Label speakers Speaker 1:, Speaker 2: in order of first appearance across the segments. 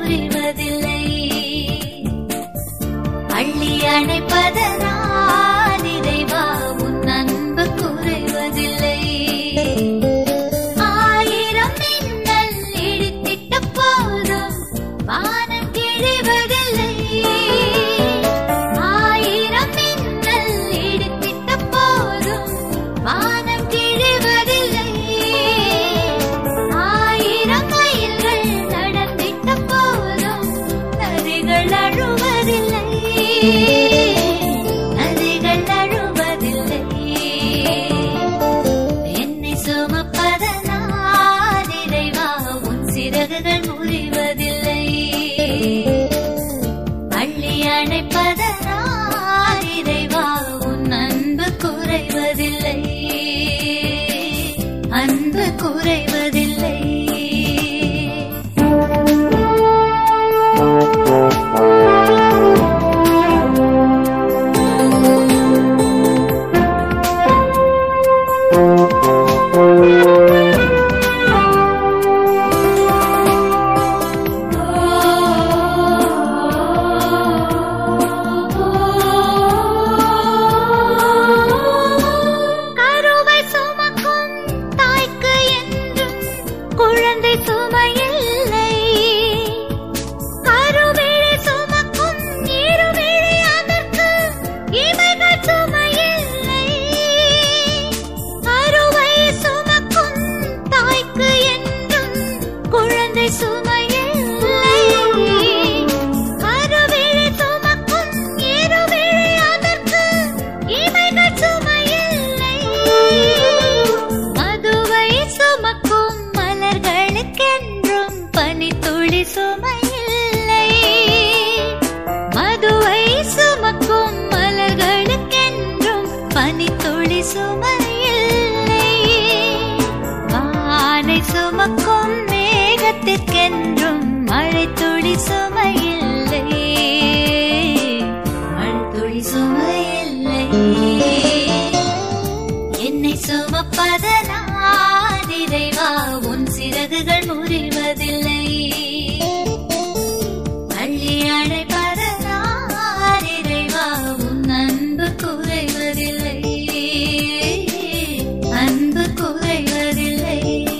Speaker 1: முறிவதில்லை அள்ளி அணைப்பதனால் இறைவா உன் அன்பு குறைவதில்லை ஆயிரம் மின்னல் இடித்திட்ட போதும் வானம் கிழிவதில்லை ஆயிரம் மின்னல் இடித்திட்ட போதும் வானம் கிழிவதில்லை ஆயிரம் மைல்கள் நடந்திட்ட போதும் நதிகள் அழுவதில்லை நதிகள் அழுவதில்லை என்னை சுமப்பதனால் இறைவா உன் சிறகுகள் முறிவதில்லை அள்ளி அணைப்பதனால் இறைவா உன் அன்பு குறைவதில்லை அன்பு குறைவதில்லை கருவை சுமக்கும் தாய்க்கு என்றும் குழந்தை சுமையில்லை கருவிழி சுமக்கும் இருவிழி அதற்கு இமைகள் சுமையில்லை கருவை சுமக்கும் தாய்க்கு என்றும் குழந்தை சுமையில்லை கருவிழி சுமக்கும் இருவிழி அதற்கு இமைகள் சுமையில்லை மதுவை சுமக்கும் மலர்களுக்கென்றும் பனித்துளி சுமையில்லை மதுவை சுமக்கும் மலர்களுக்கென்றும் பனித்துளி சுமையில்லை வானை சுமக்கும் மேகத்திற்கென்றும் மழை துளி சுமையில்லை மழை துளி சுமையில்லை என்னை சுமப்பதனால் இறைவா உன் சிறகுகள் முறிவதில்லை அள்ளி அணைப்பதனால் இறைவா உன் அன்பு குறைவதில்லை அன்பு குறைவதில்லை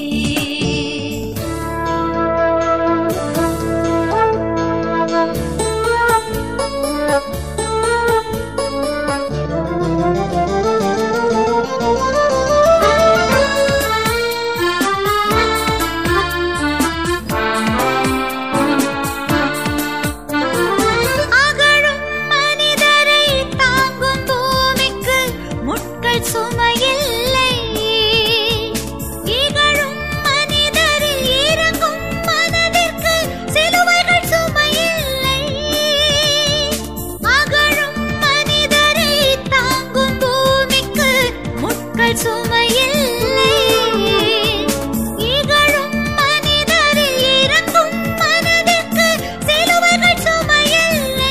Speaker 1: அகழும் மனிதரை தாங்கும் பூமிக்கு முட்கள் சுமையில்லை இகழும் மனிதரில் இறங்கும் மனதிற்கு சிலுவைகள் சுமையில்லை அகழும் மனிதரை தாங்கும் பூமிக்கு முட்கள் சுமையில்லை இகழும் மனிதரில் இறங்கும் மனதிற்கு சிலுவைகள் சுமையில்லை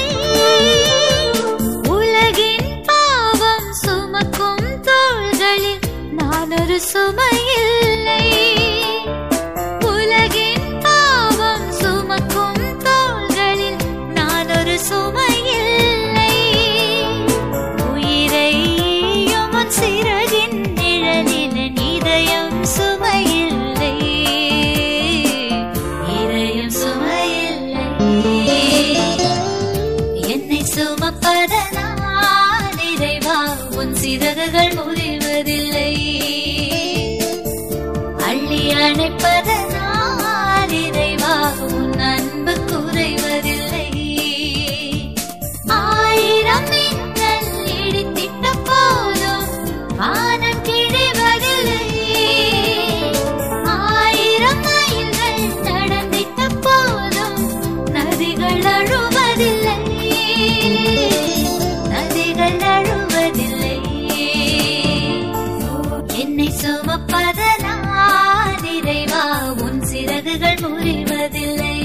Speaker 1: உலகின் பாவம் சுமக்கும் தோள்களில் நான் ஒரு சுமையில்லை உலகின் பாவம் சுமக்கும் தோள்களில் நான் ஒரு சுமையில்லை உயிரை ஈயும் உன் சிறகின் நிழலில் என் இதயம் சுமையில்லை இதயம் சுமையில்லை என்னை சுமப்பதனால் இறைவா உன் சிறகுகள் முறிவதில்லை அள்ளி அணைப்பதனால் இறைவா உன் அன்பு குறைவதில்லை ஆயிரம் மின்னல் இடித்திட்ட போதும் வானம் கிழிவதில்லை ஆயிரம் மைல்கள் நடந்திட்ட போதும் நதிகள் அழுவதில்லை நதிகள் அழுவதில்லை என்னை சுமப்பதனால் இறைவா உன் சிறகுகள் முறிவதில்லை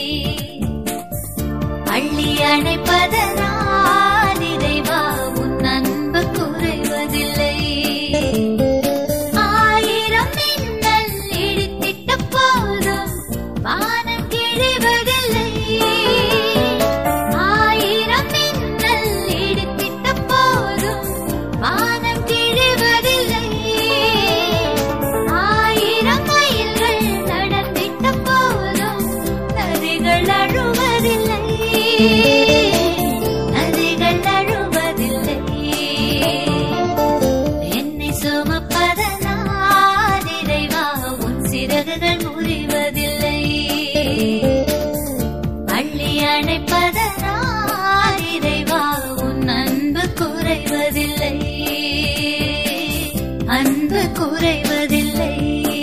Speaker 1: அள்ளி அணைப்பதனால் இறைவா உன் அன்பு குறைவதில்லை ஆயிரம் மின்னல் இடித்திட்ட போதும் வானம் கிழிவதில்லை அள்ளி அணைப்பதனால் இறைவா உன் அன்பு குறைவதில்லை அன்பு குறைவதில்லை